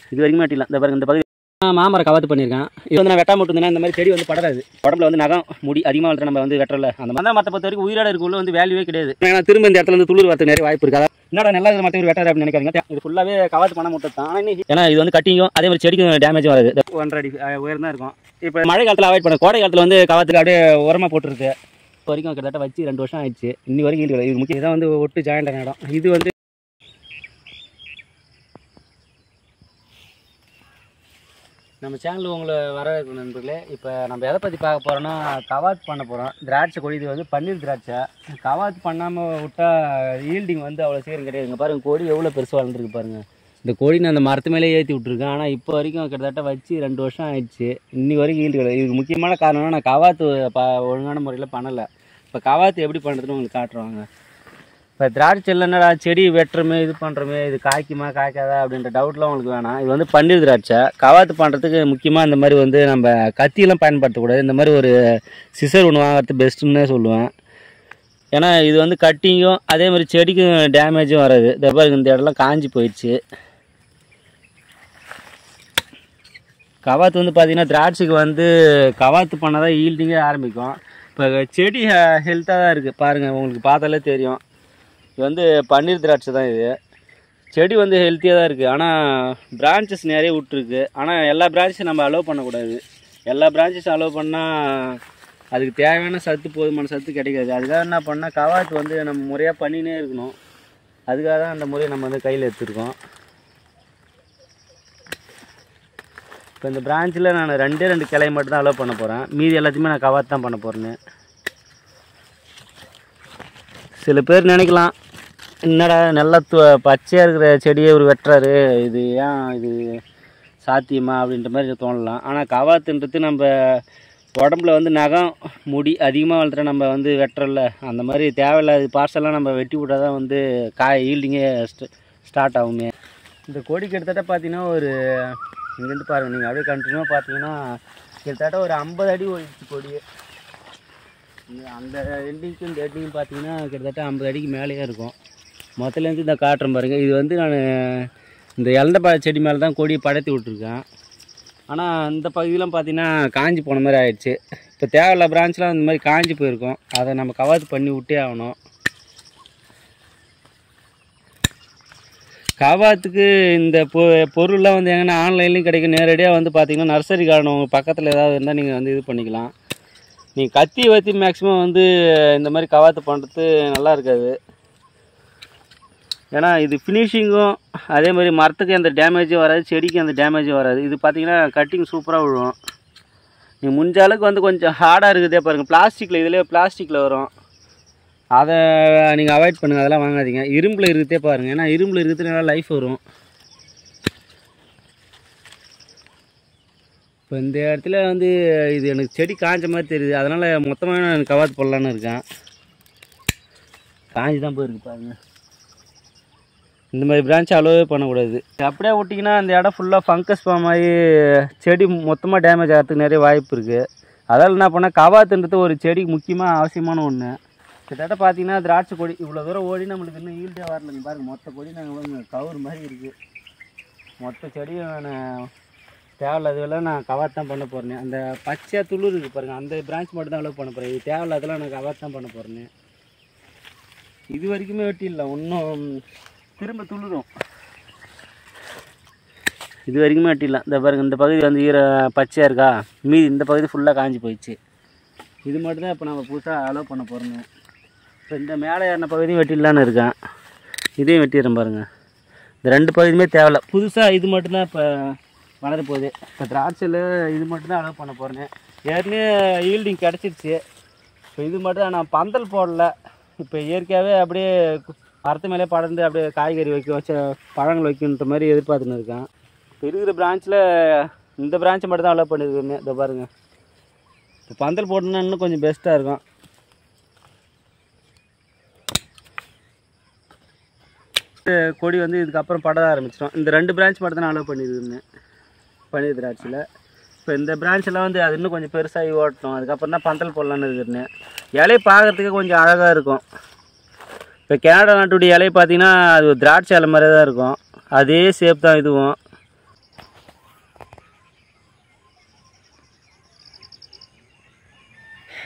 இது வரைக்கும் வெட்டிடலாம் இந்த பாருங்க இந்த பகுதி ஆ, மாமரம் கவாத்து பண்ணியிருக்கேன் இது வந்து நான் வெட்டாம விட்டுருந்தேன்னா இந்த மாதிரி செடி வந்து படராது உடம்புல வந்து நகம் முடி அதிகமாக வளர்த்து நம்ம வந்து வெட்டல அந்த மந்த மரத்தை பொறுத்த வரைக்கும் உயிரோட இருக்குள்ள வந்து வேல்யூவே கிடையாது ஏன்னா திரும்ப இந்த இடத்துல வந்து துளிர் வரதுக்கு நிறைய வாய்ப்பு இருக்கு அதான் என்னடா நல்லா இருக்கிற மற்ற வெட்டாரு அப்படின்னு நினைக்காதீங்க இது ஃபுல்லாகவே கவாத்து பண்ண மட்டும் தான் ஆனால் ஏன்னா இது வந்து கட்டிங்கும் அதே மாதிரி செடிக்கும் டேமேஜும் வராது இந்த ஒன்றரை அடி அஹ், உயரம் தான் இருக்கும் இப்போ மழை காலத்தில் அவாய்ட் பண்ண கோடை காலத்தில் வந்து கவாத்துக்கு அப்படியே உரமாக போட்டுருக்கு இப்போ வரைக்கும் கிட்டத்தட்ட வச்சு ரெண்டு வருஷம் ஆயிடுச்சு இன்னி வரைக்கும் ஈல்டு கிடையாது. இது முக்கியம் இதான் வந்து ஒட்டு ஜாயிண்டான இடம் இது வந்து நம்ம சேனல் உங்களை வரவேற்கும் நண்பர்களே இப்போ நம்ம எதை பற்றி பார்க்க போகிறோன்னா கவாத் பண்ண போகிறோம் திராட்சை கொடி இது வந்து பன்னீர் திராட்சை கவாத் பண்ணாமல் விட்டா ஈல்டிங் வந்து அவ்வளோ சீக்கிரம் கிடையாது இங்கே பாருங்கள் கொடி எவ்வளோ பெருசாக வளர்ந்துருக்கு பாருங்கள் இந்த கொடி நான் அந்த மரத்து மேலே ஏற்றி விட்ருக்கேன் ஆனால் இப்போ வரைக்கும் கிட்டத்தட்ட வச்சு ரெண்டு வருஷம் ஆயிடுச்சு இன்னி வரைக்கும் ஈல்டு கிடையாது இதுக்கு முக்கியமான காரணம்னா நான் கவாத்து ப ஒழுங்கான முறையில் பண்ணலை இப்போ கவாத்து எப்படி பண்ணுறதுன்னு உங்களுக்கு காட்டுறாங்க இப்போ திராட்சையில் என்னடா செடி வெட்டுறமே இது பண்ணுறமே இது காய்க்குமா காய்க்காதா அப்படின்ற டவுட்லாம் உங்களுக்கு வேணாம் இது வந்து பன்னீர் திராட்சை கவாத்து பண்ணுறதுக்கு முக்கியமாக இந்த மாதிரி வந்து நம்ம கத்தியெல்லாம் பயன்படுத்தக்கூடாது இந்த மாதிரி ஒரு சிசர் ஒன்று வாங்குறது பெஸ்ட்டுன்னே சொல்லுவேன் ஏன்னா இது வந்து கட்டிங்கும் அதே மாதிரி செடிக்கும் டேமேஜும் வராது இந்த பாருங்க இந்த இடம்லாம் காஞ்சி போயிடுச்சு கவாத்து வந்து பார்த்தீங்கன்னா திராட்சைக்கு வந்து கவாத்து பண்ணால் தான் ஈல்டிங்கே ஆரம்பிக்கும் இப்போ செடி ஹெல்த்தாக தான் இருக்குது பாருங்கள் உங்களுக்கு பார்த்தாலே தெரியும் இது வந்து பன்னீர் திராட்சை தான் இது செடி வந்து ஹெல்த்தியாக தான் இருக்குது ஆனால் பிரான்ச்சஸ் நிறைய விட்ருக்கு ஆனால் எல்லா பிரான்ச்சஸும் நம்ம அலோவ் பண்ணக்கூடாது எல்லா பிரான்ச்சஸும் அலோவ் பண்ணால் அதுக்கு தேவையான சத்து போதுமான சத்து கிடைக்காது அதுக்காக என்ன பண்ணால் கவாத்து வந்து நம்ம முறையாக பண்ணினே இருக்கணும் அதுக்காக தான் அந்த முறையை நம்ம வந்து கையில் எடுத்துருக்கோம் இப்போ இந்த பிரான்ச்சில் நான் ரெண்டே ரெண்டு கிளையை மட்டும் தான் அலோவ் பண்ண போகிறேன் மீதி எல்லாத்தையுமே நான் கவாத்து தான் பண்ண போகிறேன்னு சில பேர் நினைக்கலாம் என்னடா நல்லா து பச்சையாக இருக்கிற செடியை ஒரு வெட்டுறாரு இது ஏன் இது சாத்தியமா அப்படின்ற மாதிரி தோணலாம் ஆனால் கவாத்துன்றது நம்ம உடம்புல வந்து நகம் முடி அதிகமாக வளர்த்துற நம்ம வந்து வெட்டுறோம்ல அந்த மாதிரி தேவையில்லாத பார்சல்லாம் நம்ம வெட்டி விட்டால் தான் வந்து காய் ஈல்டிங்கே ஸ்டார்ட் ஆகுமே இந்த கொடி கிட்டத்தட்ட பார்த்தீங்கன்னா ஒரு இங்கேருந்து பாருங்கள் நீங்கள் அப்படியே கண்டினியூவாக பார்த்தீங்கன்னா கிட்டத்தட்ட ஒரு ஐம்பது அடி ஓடிச்சு கொடியே இந்த அந்த எண்டிங்க்கும் இந்த எண்டிங்கும் பார்த்தீங்கன்னா கிட்டத்தட்ட ஐம்பது அடிக்கு மேலேயே இருக்கும் மொத்தலேருந்து இந்த காட்டுறேன் பாருங்கள் இது வந்து நான் இந்த இலந்த பழ செடி மேலே தான் கொடியை படத்தி விட்ருக்கேன் ஆனால் இந்த பகுதியெலாம் பார்த்தீங்கன்னா காஞ்சி போன மாதிரி ஆயிடுச்சு இப்போ தேவையில்ல பிரான்ச்லாம் இந்த மாதிரி காஞ்சி போயிருக்கும் அதை நம்ம கவாத்து பண்ணி விட்டே ஆகணும் கவாத்துக்கு இந்த பொ பொருள்லாம் வந்து எங்கன்னா ஆன்லைன்லேயும் கிடைக்கும் நேரடியாக வந்து பார்த்தீங்கன்னா நர்சரி கார்டன் உங்கள் பக்கத்தில் ஏதாவது இருந்தால் நீங்கள் வந்து இது பண்ணிக்கலாம் நீங்கள் கத்தி வத்தி மேக்ஸிமம் வந்து இந்த மாதிரி கவாத்து பண்ணுறது நல்லா இருக்காது ஏன்னா இது ஃபினிஷிங்கும் அதே மாதிரி மரத்துக்கு எந்த டேமேஜும் வராது செடிக்கு எந்த டேமேஜும் வராது இது பார்த்தீங்கன்னா கட்டிங் சூப்பராக விழுவும் நீங்கள் முடிஞ்ச அளவுக்கு வந்து கொஞ்சம் ஹார்டாக இருக்குதே பாருங்கள் பிளாஸ்டிக்கில் இதிலே பிளாஸ்டிக்கில் வரும் அதை நீங்கள் அவாய்ட் பண்ணுங்கள் அதெல்லாம் வாங்காதீங்க இரும்பில் இருக்குதே பாருங்கள் ஏன்னா இரும்பில் இருக்கிறது நல்லா லைஃப் வரும் இப்போ இந்த இடத்துல வந்து இது எனக்கு செடி காஞ்ச மாதிரி தெரியுது அதனால் மொத்தமாக நான் கவாத்து போடலான்னு இருக்கேன் காஞ்சி தான் போயிருக்கு பாருங்க இந்த மாதிரி பிரான்ச் அலோவே பண்ணக்கூடாது அப்படியே விட்டிங்கன்னா அந்த இடம் ஃபுல்லாக ஃபங்கஸ் ஃபார்ம் ஆகி செடி மொத்தமாக டேமேஜ் ஆகிறதுக்கு நிறைய வாய்ப்பு இருக்குது அதால் என்ன பண்ணால் கவாத்துன்றது ஒரு செடிக்கு முக்கியமாக அவசியமான ஒன்று கிட்டத்தட்ட பார்த்தீங்கன்னா திராட்சை கொடி இவ்வளோ தூரம் ஓடி நம்மளுக்கு இன்னும் ஈல்டே வரலைங்க பாருங்க மொத்த கொடி நாங்கள் கவர் மாதிரி இருக்குது மொத்த செடியும் நான் தேவையில்லாததெல்லாம் நான் கவாத் தான் பண்ண போகிறேன் அந்த பச்சை துளிர் இருக்குது பாருங்கள் அந்த பிரான்ச் மட்டும் தான் அலோவ் பண்ண போகிறேன் இது தேவையில்லாதெல்லாம் நான் கவாத் தான் பண்ண போகிறேன் இது வரைக்குமே வெட்டிடல இன்னும் திரும்ப துளிரும் இது வரைக்குமே வெட்டிடலாம் இந்த பாருங்க இந்த பகுதி வந்து ஈர பச்சையாக இருக்கா மீதி இந்த பகுதி ஃபுல்லாக காஞ்சி போயிடுச்சு இது மட்டும் தான் இப்போ நம்ம புதுசாக அலோவ் பண்ண போகிறோங்க இப்போ இந்த மேலே ஏறின பகுதியும் வெட்டிடலான்னு இருக்கேன் இதையும் வெட்டிடுறேன் பாருங்கள் இந்த ரெண்டு பகுதியுமே தேவையில்ல புதுசாக இது மட்டும்தான் இப்போ வளர போகுது இப்போ திராட்சையில் இது மட்டும் தான் அலோவ் பண்ண போகிறேன் ஏற்கனவே ஈல்டிங் கிடச்சிருச்சு இப்போ இது மட்டும் தான் நான் பந்தல் போடல இப்போ இயற்கையாகவே அப்படியே கு- மரத்து மேலே படர்ந்து அப்படியே காய்கறி வைக்க வச்ச பழங்கள் வைக்கணுன்ற மாதிரி எதிர்பார்த்துன்னு இருக்கேன் இப்போ இருக்கிற பிரான்ச்சில் இந்த பிரான்ச்சை மட்டும் தான் அலோவ் பண்ணியிருக்கேன் இதை பாருங்கள் இப்போ பந்தல் போட்டோன்னா இன்னும் கொஞ்சம் பெஸ்ட்டாக இருக்கும் இந்த கொடி வந்து இதுக்கப்புறம் பட ஆரம்பிச்சிடும் இந்த ரெண்டு பிரான்ச் மட்டும் தான் அலோவ் பண்ணியிருக்கேன் பன்னீர் திராட்சையில் இப்போ இந்த பிரான்ச்செல்லாம் வந்து அது இன்னும் கொஞ்சம் பெருசாகி ஓட்டணும் அதுக்கப்புறம் தான் பந்தல் போடலான்னு இருக்கிறேன் இலையை பார்க்கறதுக்கு கொஞ்சம் அழகாக இருக்கும் இப்போ கனடா நாட்டுடைய இலையை பார்த்தீங்கன்னா அது ஒரு திராட்சை இலை மாதிரி தான் இருக்கும் அதே ஷேப் தான் இதுவும்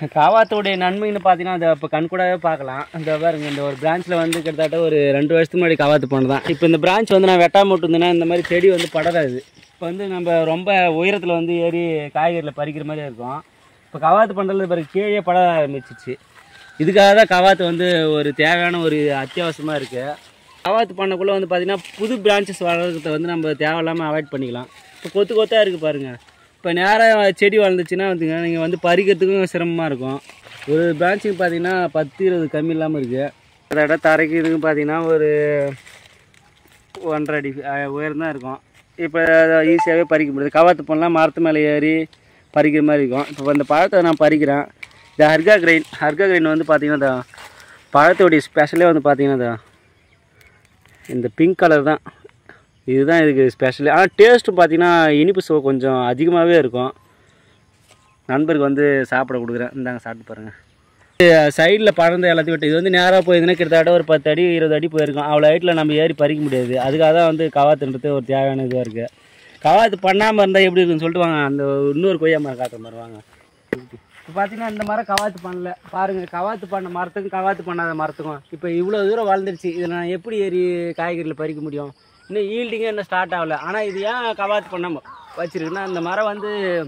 காவாத்தோடைய நன்மைன்னு பார்த்தீங்கன்னா அதை இப்போ கண்கூடாவே பார்க்கலாம் இந்த பாருங்க இந்த ஒரு பிரான்ச்சில் வந்து கிட்டத்தட்ட ஒரு ரெண்டு வருஷத்துக்கு முன்னாடி காவாத்து போனதான் இப்போ இந்த பிரான்ச் வந்து நான் வெட்டாம விட்டுருந்தேன்னா இந்த மாதிரி செடி வந்து படராது இப்போ வந்து நம்ம ரொம்ப உயரத்தில் வந்து ஏறி காய்கறியில் பறிக்கிற மாதிரி இருக்கும் இப்போ கவாத்து பண்ணுறது பிறகு கீழே பட ஆரம்பிச்சிச்சு இதுக்காக தான் கவாத்து வந்து ஒரு தேவையான ஒரு அத்தியாவசியமாக இருக்குது கவாத்து பண்ணக்குள்ளே வந்து பார்த்திங்கன்னா புது பிரான்ச்சஸ் வளர்கிறத வந்து நம்ம தேவையில்லாமல் அவாய்ட் பண்ணிக்கலாம் இப்போ கொத்து கொத்தாக இருக்குது பாருங்கள் இப்போ நேராக செடி வளர்ந்துச்சுன்னா வந்துங்க நீங்கள் வந்து பறிக்கிறதுக்கும் சிரமமாக இருக்கும் ஒரு பிரான்ச்சுக்கு பார்த்தீங்கன்னா பத்து இருபது கம்மி இல்லாமல் இருக்குது அதோட தரைக்கு இதுக்கும் பார்த்தீங்கன்னா ஒரு ஒன்றரை அடி அஹ், உயரம் தான் இருக்கும் இப்போ ஈஸியாகவே பறிக்க முடியுது கவாத்து பண்ணலாம் மரத்து மேலே ஏறி பறிக்கிற மாதிரி இருக்கும் இப்போ இந்த பழத்தை நான் பறிக்கிறேன் இந்த ஹர்கா கிரைன் ஹர்கா கிரைன் வந்து பார்த்தீங்கன்னா இந்த பழத்தோடைய ஸ்பெஷலே வந்து பார்த்தீங்கன்னா இந்த இந்த பிங்க் கலர் தான் இதுதான் இதுக்கு ஸ்பெஷல் ஆனால் டேஸ்ட்டு பார்த்தீங்கன்னா இனிப்பு சுவை கொஞ்சம் அதிகமாகவே இருக்கும் நண்பருக்கு வந்து சாப்பிட கொடுக்குறேன் இந்தாங்க சாப்பிட்டு பாருங்கள் சைடில் பறந்த எல்லாத்தையும் விட்டு இது வந்து நேராக போயிருந்துன்னா கிட்டத்தட்ட ஒரு பத்து அடி இருபது அடி போயிருக்கும் அவ்வளோ ஹைட்டில் நம்ம ஏறி பறிக்க முடியாது அதுக்காக தான் வந்து கவாத்துன்றது ஒரு தேவையான இதுவாக இருக்குது கவாத்து பண்ணாமல் இருந்தால் எப்படி இருக்குன்னு சொல்லிட்டு வாங்க அந்த இன்னொரு கொய்யா மரம் காட்டுற மாதிரி வாங்க இப்போ பார்த்தீங்கன்னா இந்த மரம் கவாத்து பண்ணல பாருங்கள் கவாத்து பண்ண மரத்துக்கும் கவாத்து பண்ணாத மரத்துக்கும் இப்போ இவ்வளோ தூரம் வளர்ந்துருச்சு இதில் நான் எப்படி ஏறி காய்கறியில் பறிக்க முடியும் இன்னும் ஈல்டிங்கே இன்னும் ஸ்டார்ட் ஆகல ஆனால் இது ஏன் கவாத்து பண்ணாமல் வச்சிருக்குன்னா இந்த மரம் வந்து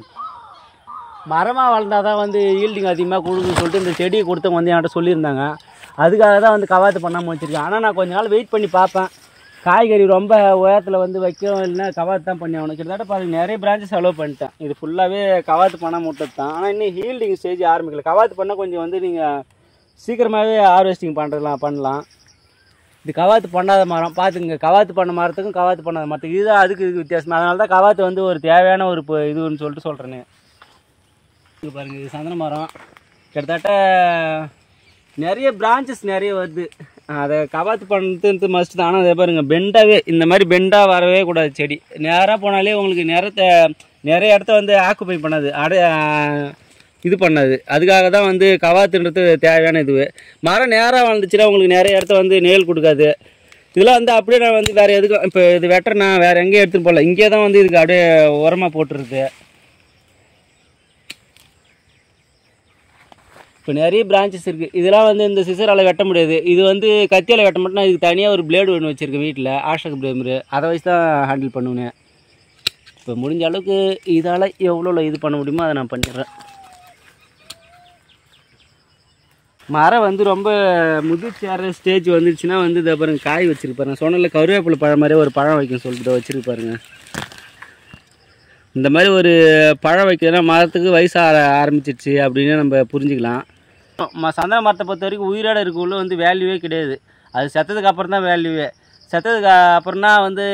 மரமாக வளர்ந்தால் தான் வந்து ஈல்டிங் அதிகமாக கொடுக்குன்னு சொல்லிட்டு இந்த செடியை கொடுத்தவங்க வந்து என்கிட்ட சொல்லியிருந்தாங்க அதுக்காக தான் வந்து கவாத்து பண்ணாமல் வச்சுருக்கேன் ஆனால் நான் கொஞ்ச நாள் வெயிட் பண்ணி பார்ப்பேன் காய்கறி ரொம்ப உயரத்தில் வந்து வைக்கிறோம் இல்லைன்னா கவாத்து தான் பண்ணி ஆகணும் கிட்டத்தட்ட பாருங்க நிறைய பிரான்ச்சஸ் செலவு பண்ணிட்டேன் இது ஃபுல்லாகவே கவாத்து பண்ணால் மட்டும் தான் ஆனால் இன்னும் ஹீல்டிங் ஸ்டேஜ் ஆரம்பிக்கல கவாத்து பண்ணால் கொஞ்சம் வந்து நீங்கள் சீக்கிரமாகவே ஹார்வெஸ்டிங் பண்ணுறலாம் பண்ணலாம் இது கவாத்து பண்ணாத மரம் பார்த்துங்க கவாத்து பண்ண மரத்துக்கும் கவாத்து பண்ணாத மரத்துக்கும் இதுதான் அதுக்கு இதுக்கு வித்தியாசம் அதனால தான் கவாத்து வந்து ஒரு தேவையான ஒரு இப்போ இதுன்னு சொல்லிட்டு சொல்கிறேன்னு இது பாருங்க இது சந்தன மரம் கிட்டத்தட்ட நிறைய பிரான்ச்சஸ் நிறைய வருது அதை கவாத்து பண்ணுறது மஸ்ட் தான் ஆனால் அதை பாருங்க பெண்டாகவே இந்த மாதிரி பெண்டாக வரவே கூடாது செடி நேராக போனாலே உங்களுக்கு நேரத்தை நிறைய இடத்த வந்து ஆக்குப்பை பண்ணாது அடை இது பண்ணாது அதுக்காக தான் வந்து கவாத்துன்றது தேவையான இது மரம் நேராக வளர்ந்துச்சுன்னா உங்களுக்கு நிறைய இடத்த வந்து நேல் கொடுக்காது இதெல்லாம் வந்து அப்படியே நான் வந்து வேறு எதுக்கும் இப்போ இது வெட்டுறேன்னா வேறு எங்கேயும் எடுத்துகிட்டு போகல இங்கே தான் வந்து இதுக்கு அப்படியே உரமாக போட்டுருது இப்போ நிறைய பிரான்ச்சஸ் இருக்குது இதெல்லாம் வந்து இந்த சிசரால் வெட்ட முடியாது இது வந்து கத்தியால் வெட்ட மாட்டேன்னா இதுக்கு தனியாக ஒரு பிளேடு ஒன்று வச்சுருக்கேன் வீட்டில் ஆஷக் பிளேமரு அதை வச்சு தான் ஹேண்டில் பண்ணுவேன் இப்போ முடிஞ்ச அளவுக்கு இதால் எவ்வளோ இது பண்ண முடியுமோ அதை நான் பண்ணிடுறேன் மரம் வந்து ரொம்ப முதிர்ச்சியார ஸ்டேஜ் வந்துருச்சுன்னா வந்து இதை பாருங்க காய் வச்சிருப்பாரு நான் சொன்னல கருவேப்பிலை பழம் மாதிரி ஒரு பழம் வைக்கும் சொல்லிட்டு வச்சிருப்பாருங்க இந்த மாதிரி ஒரு பழம் வைக்கிறதுனா மரத்துக்கு வயசு ஆர ஆரம்பிச்சிருச்சு அப்படின்னு நம்ம புரிஞ்சுக்கலாம் ம சந்தன மரத்தை பொறுத்த வரைக்கும் உயிரோட இருக்கக்குள்ள வந்து வேல்யூவே கிடையாது அது செத்ததுக்கு அப்புறம் தான் வேல்யூவே செத்ததுக்கு அப்புறம்னா வந்து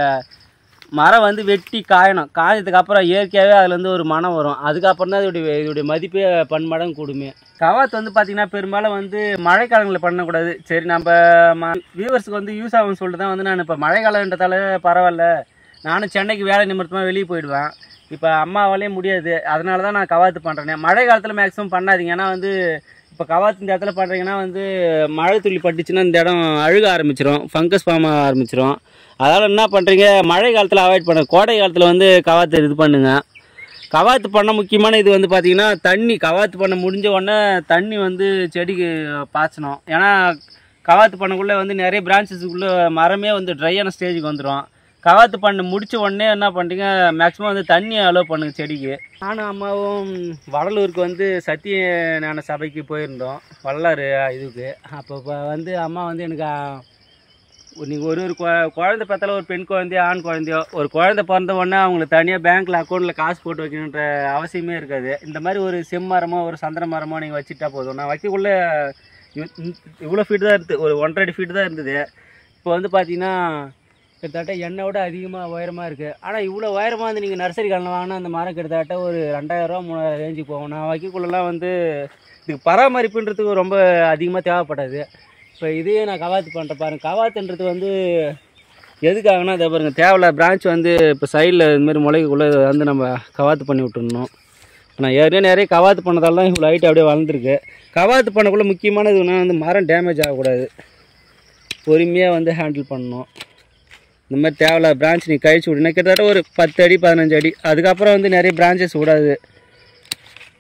மரம் வந்து வெட்டி காயணும் காயறதுக்கு அப்புறம் இயற்கையாகவே அதுலேருந்து ஒரு மனம் வரும் அதுக்கப்புறம் தான் இதோடைய இதோடைய மதிப்பே பன்மடங்கு கூடுமே கவாத்து வந்து பார்த்திங்கன்னா பெரும்பாலும் வந்து மழைக்காலங்களில் பண்ணக்கூடாது சரி நம்ம ம வியூவர்ஸுக்கு வந்து யூஸ் ஆகும்னு சொல்லிட்டு தான் வந்து நான் இப்போ மழைக்காலன்றதால பரவாயில்ல நானும் சென்னைக்கு வேலை நிமித்தமாக வெளியே போயிடுவேன் இப்போ அம்மாவாலே முடியாது அதனால தான் நான் கவாத்து பண்ணுறேன் மழை காலத்தில் மேக்ஸிமம் பண்ணாதீங்க ஏன்னா வந்து இப்போ கவாத்து இந்த இடத்துல பண்ணுறீங்கன்னா வந்து மழை துளி பட்டுச்சுன்னா இந்த இடம் அழுக ஆரம்பிச்சிரும் ஃபங்கஸ் ஃபார்ம் ஆக ஆரம்பிச்சிரும் அதனால் என்ன பண்ணுறீங்க மழை காலத்தில் அவாய்ட் பண்ணுங்க கோடை காலத்தில் வந்து கவாத்து இது பண்ணுங்க கவாத்து பண்ண முக்கியமான இது வந்து பார்த்தீங்கன்னா தண்ணி கவாத்து பண்ண முடிஞ்ச உடனே தண்ணி வந்து செடிக்கு பாய்ச்சணும் ஏன்னா கவாத்து பண்ணக்குள்ளே வந்து நிறைய பிரான்ச்சஸுக்குள்ளே மரமே வந்து ட்ரையான ஸ்டேஜுக்கு வந்துடும் கவாத்து பண்ண முடிச்ச உடனே என்ன பண்ணுறீங்க மேக்ஸிமம் வந்து தண்ணி அலோவ் பண்ணுங்க செடிக்கு நானும் அம்மாவும் வடலூருக்கு வந்து சத்திய ஞான சபைக்கு போயிருந்தோம் வல்லாறு இதுக்கு அப்போ இப்போ வந்து அம்மா வந்து எனக்கு நீங்கள் ஒரு ஒரு கொ- குழந்தை பார்த்தாலும் ஒரு பெண் குழந்தையோ ஆண் குழந்தையோ ஒரு குழந்தை பிறந்த உடனே அவங்களுக்கு தனியாக பேங்க்கில் அக்கௌண்ட்டில் காசு போட்டு வைக்கணுன்ற அவசியமே இருக்காது இந்த மாதிரி ஒரு செம்மரமோ ஒரு சந்திர மரமோ நீங்கள் வச்சுட்டா போதும் நான் வைக்கக்குள்ள இவ்- இந்த- இவ்வளோ ஃபீட் தான் இருக்குது ஒரு ஒன்றரை அடி ஃபீட் தான் இருந்தது இப்போ வந்து பார்த்தீங்கன்னா கிட்டத்தட்ட என்னை விட அதிகமாக உயரமாக இருக்குது ஆனால் இவ்வளோ உயரமாக வந்து நீங்கள் நர்சரி கடன் வாங்கினா அந்த மரம் கிட்டத்தட்ட ஒரு ரெண்டாயிரரூவா மூணாயிரம் ரேஞ்சுக்கு போகும் நான் வைக்கக்குள்ளலாம் வந்து இதுக்கு பராமரிப்புன்றதுக்கு ரொம்ப அதிகமாக தேவைப்படாது இப்போ இதையே நான் கவாத்து பண்ணுறேன் பாருங்க கவாத்துன்றது வந்து எதுக்காகனா அதை பாருங்க தேவையில்ல பிரான்ச் வந்து இப்போ சைடில் இதுமாரி முளைக்குள்ளே வந்து நம்ம கவாத்து பண்ணி விட்டுருணும் நான் ஏற்கனவே நிறைய கவாத்து பண்ணதால தான் இவ்வளோ ஹைட் அப்படியே வளர்ந்துருக்கு கவாத்து பண்ணக்குள்ள முக்கியமானது ஒன்று வந்து மரம் டேமேஜ் ஆகக்கூடாது பொறுமையாக வந்து ஹேண்டில் பண்ணணும் இந்த மாதிரி தேவையில்ல பிரான்ச் நீ கழிச்சு விடுனா கிட்டத்தட்ட ஒரு பத்து அடி பதினஞ்சு அடி அதுக்கப்புறம் வந்து நிறைய பிரான்ச்சஸ் விடாது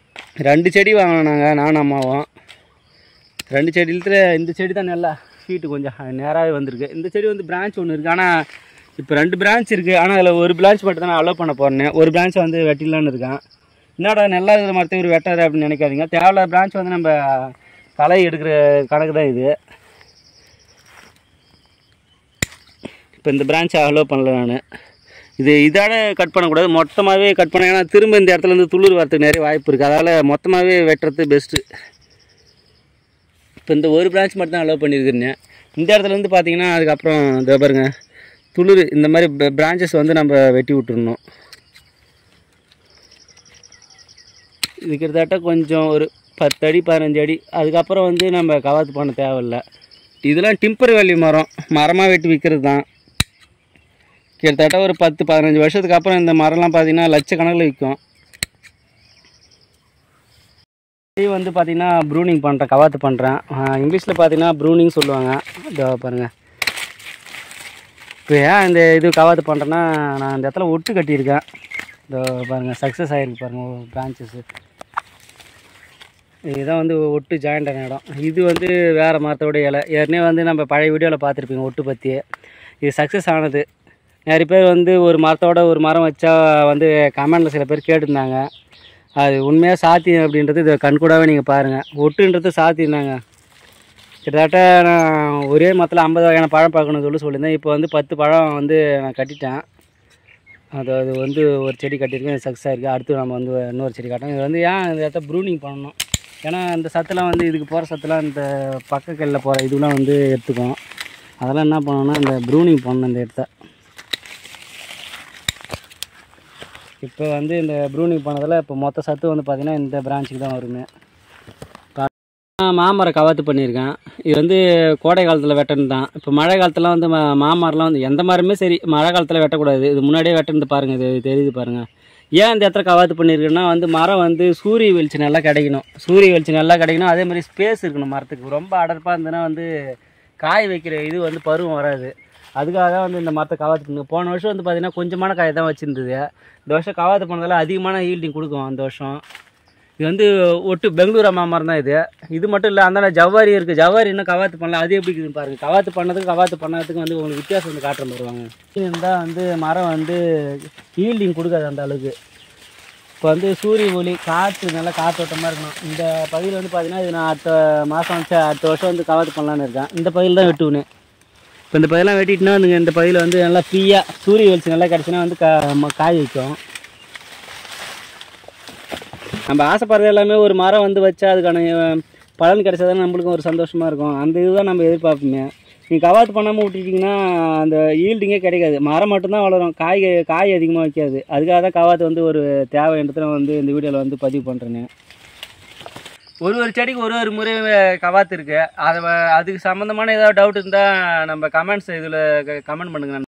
ரெண்டு செடி வாங்கினோம் நாங்கள் நானும் அம்மாவும் ரெண்டு செடியில் இந்த செடி தான் நல்லா ஹீட்டு கொஞ்சம் நேராகவே வந்திருக்கு இந்த செடி வந்து பிரான்ச் ஒன்று இருக்குது ஆனால் இப்போ ரெண்டு பிரான்ச் இருக்குது ஆனால் அதில் ஒரு பிரான்ச் மட்டும் தான் நான் அலோவ் பண்ண போகிறேன் ஒரு பிரான்ச்சை வந்து வெட்டிடலான்னு இருக்கேன் என்னடா நல்லா இருக்கிற மரத்தை ஒரு வெட்டாரு அப்படின்னு நினைக்காதீங்க தேவையில்லாத பிரான்ச் வந்து நம்ம களை எடுக்கிற கணக்கு தான் இது இப்போ இந்த பிரான்ச்சை அலோவ் பண்ணல நான் இது இதோட கட் பண்ணக்கூடாது மொத்தமாகவே கட் பண்ண ஏன்னா திரும்ப இந்த இடத்துல இருந்து துளிர் வரத்துக்கு நிறைய வாய்ப்பு இருக்குது அதால் மொத்தமாகவே வெட்டுறது பெஸ்ட்டு இப்போ இந்த ஒரு பிரான்ச் மட்டும் தான் அலோவ் பண்ணியிருக்கிறேன் இந்த இடத்துல இருந்து பார்த்தீங்கன்னா அதுக்கப்புறம் இந்த பாருங்க துளிர் இந்த மாதிரி பிரான்ச்சஸ் வந்து நம்ம வெட்டி விட்டுறணும் இது கிட்டத்தட்ட கொஞ்சம் ஒரு பத்து அடி பதினஞ்சு அடி அதுக்கப்புறம் வந்து நம்ம கவாத்து பண்ண தேவையில்ல இதெல்லாம் டிம்பர் வேலி மரம் மரமாக வெட்டி விற்கிறது தான் கிட்டத்தட்ட ஒரு பத்து பதினஞ்சு வருஷத்துக்கு அப்புறம் இந்த மரம்லாம் பார்த்தீங்கன்னா லட்சக்கணக்கில் விற்கும் இது வந்து பார்த்தீங்கன்னா ப்ரூனிங் பண்ணுறேன் கவாத்து பண்ணுறேன் இங்கிலீஷில் பார்த்தீங்கன்னா ப்ரூனிங் சொல்லுவாங்க இதோ பாருங்கள் இப்போ ஏன் இந்த இது கவாத்து பண்ணுறேன்னா நான் இந்த இடத்துல ஒட்டு கட்டியிருக்கேன் இதோ பாருங்கள் சக்ஸஸ் ஆகிருக்கு பாருங்கள் பிரான்ச்சஸ்ஸு இதுதான் வந்து ஒட்டு ஜாயிண்ட் ஆன இடம் இது வந்து வேறு மரத்தோட இலை ஏற்கனவே வந்து நம்ம பழைய வீடியோவில் பார்த்துருப்பீங்க ஒட்டு பற்றி இது சக்ஸஸ் ஆனது நிறைய பேர் வந்து ஒரு மரத்தோட ஒரு மரம் வச்சா வந்து கமெண்டில் சில பேர் கேட்டிருந்தாங்க அது உண்மையாக சாத்தியம் அப்படின்றது இதை கண்கூடாவே நீங்கள் பாருங்கள் ஒட்டுன்றது சாத்தியம் தாங்க கிட்டத்தட்ட நான் ஒரே மரத்தில் ஐம்பது வகையான பழம் பார்க்கணும்னு சொல்லி சொல்லியிருந்தேன் இப்போ வந்து பத்து பழம் வந்து நான் கட்டிட்டேன் அது அது வந்து ஒரு செடி கட்டியிருக்கேன் சக்ஸஸ் ஆகிருக்கு அடுத்து நம்ம வந்து இன்னொரு செடி காட்டணும் இது வந்து ஏன் இந்த இடத்த ப்ரூனிங் பண்ணணும் ஏன்னா இந்த சத்துலாம் வந்து இதுக்கு போகிற சத்துலாம் இந்த பக்க கல்லில் போகிற இதுலாம் வந்து எடுத்துக்கும் அதெல்லாம் என்ன பண்ணணும்னா இந்த ப்ரூனிங் பண்ணணும் இந்த இடத்த இப்போ வந்து இந்த ப்ரூனிங் பண்ணதில் இப்போ மொத்த சத்து வந்து பார்த்திங்கன்னா இந்த பிரான்ச்சுக்கு தான் வருமே நான் மாமரம் கவாத்து பண்ணியிருக்கேன் இது வந்து கோடை காலத்தில் வெட்டணும் தான் இப்போ மழை காலத்துலாம் வந்து மா- மாமரம்லாம் வந்து எந்த மரமே சரி மழை காலத்தில் வெட்டக்கூடாது இது முன்னாடியே வெட்டணும் பாருங்கள் இது தெரியுது பாருங்கள் ஏன் இந்த இடத்துல கவாத்து பண்ணியிருக்கேன்னா வந்து மரம் வந்து சூரிய வெளிச்சம் நல்லா கிடைக்கணும் சூரிய வெளிச்சம் நல்லா கிடைக்கணும் அதே மாதிரி ஸ்பேஸ் இருக்கணும் மரத்துக்கு ரொம்ப அடர்ப்பாக இருந்ததுன்னா வந்து காய் வைக்கிற இது வந்து பருவம் வராது அதுக்காக தான் வந்து இந்த மரத்தை கவாத்து பண்ணு போன வருஷம் வந்து பார்த்திங்கன்னா கொஞ்சமான காய் தான் வச்சுருந்தது இந்த வருஷம் கவாத்து பண்ணதால அதிகமான ஈல்டிங் கொடுக்கும் அந்த வருஷம் இது வந்து ஒட்டு பெங்களூர் அம்மா மரம் தான் இது இது மட்டும் இல்லை அந்த ஜவ்வாரி இருக்குது ஜவ்வாரி இன்னும் கவாத்து பண்ணல அது எப்படி இருக்குதுன்னு பாருங்க கவாத்து பண்ணதுக்கு கவாத்து பண்ணதுக்கு வந்து உங்களுக்கு வித்தியாசம் வந்து காட்டுற வருவாங்க இருந்தால் வந்து மரம் வந்து ஈல்டிங் கொடுக்காது அந்த அளவுக்கு இப்போ வந்து சூரிய ஒளி காற்று நல்லா காற்றோட்டமாக இருக்கணும் இந்த பகுதியில் வந்து பார்த்தீங்கன்னா இது நான் அடுத்த மாதம் வச்சு அடுத்த வருஷம் வந்து கவாத்து பண்ணலான்னு இருக்கேன் இந்த பகுதியில் தான் வெட்டுவேன் இப்போ இந்த பகுதியெல்லாம் வெட்டிட்டுனா நீங்கள் இந்த பகுதியில் வந்து நல்லா ஃப்ரீயாக சூரிய வெளிச்சம் நல்லா கிடச்சுன்னா வந்து கா ம- காய் வைக்கும் நம்ம ஆசைப்படுறது எல்லாமே ஒரு மரம் வந்து வச்சா அதுக்கான அஹ், பலன் கிடைச்சா நம்மளுக்கும் ஒரு சந்தோஷமாக இருக்கும் அந்த இதுதான் நம்ம எதிர்பார்ப்போமே நீங்கள் கவாத்து பண்ணாமல் விட்டுட்டிங்கன்னா அந்த ஈல்டிங்கே கிடைக்காது மரம் மட்டும்தான் வளரும் காய் காய் அதிகமாக வைக்காது அதுக்காக தான் கவாத்து வந்து ஒரு தேவைன்றதை நான் வந்து இந்த வீடியோவில் வந்து பதிவு பண்ணுறேன்னு ஒரு ஒரு செடிக்கு ஒரு ஒரு முறை கவாத்து இருக்குது அதை வ- அதுக்கு சம்மந்தமான ஏதாவது டவுட் இருந்தால் நம்ம கமெண்ட்ஸ் இதில் கமெண்ட் பண்ணுங்க